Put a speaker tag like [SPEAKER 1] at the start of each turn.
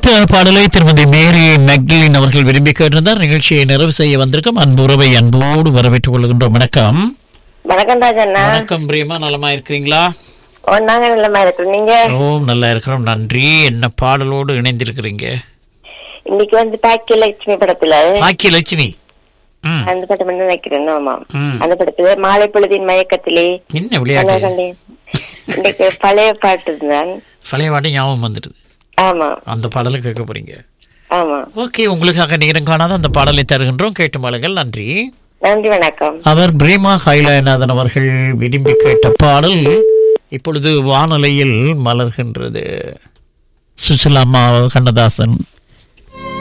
[SPEAKER 1] அடுத்த பாடலை திருமதி மேரி மெக்லின் அவர்கள் விரும்பி கேட்டிருந்தார் நிகழ்ச்சியை நிறைவு செய்ய வந்திருக்கும் அன்பு உறவை அன்போடு வரவேற்றுக் கொள்கின்றோம் வணக்கம்
[SPEAKER 2] வணக்கம் ராஜண்ணா
[SPEAKER 1] வணக்கம் பிரியமா நலமா இருக்கிறீங்களா
[SPEAKER 2] ஓ நாங்க நல்லமா இருக்கோம் நீங்க
[SPEAKER 1] ஓ நல்லா இருக்கிறோம் நன்றி என்ன பாடலோடு இணைந்திருக்கிறீங்க
[SPEAKER 2] இன்னைக்கு வந்து பாக்கிய லட்சுமி படத்துல
[SPEAKER 1] பாக்கிய லட்சுமி ம்
[SPEAKER 2] அந்த படம் வந்து நினைக்கிறேன் ஆமா
[SPEAKER 1] ம்.
[SPEAKER 2] அந்த படத்துல மாலை பொழுதின் மயக்கத்திலே
[SPEAKER 1] என்ன விளையாட்டு
[SPEAKER 2] கண்டேன். இன்னைக்கு பழைய பாட்டு தான்
[SPEAKER 1] பழைய பாட்டு ஞாபகம் வந்துடுது
[SPEAKER 2] ஆமா
[SPEAKER 1] அந்த பாடலை கேட்க போறீங்க
[SPEAKER 2] ஆமா
[SPEAKER 1] ஓகே உங்களுக்காக நேரம் காணாத அந்த பாடலை தருகின்றோம் கேட்டு மாளுங்கள் நன்றி
[SPEAKER 2] நன்றி வணக்கம்
[SPEAKER 1] அவர் பிரேமா ஹைலாயநாதன் அவர்கள் விரும்பி கேட்ட பாடல் இப்பொழுது வானொலியில் மலர்கின்றது சுசிலாமா கண்ணதாசன்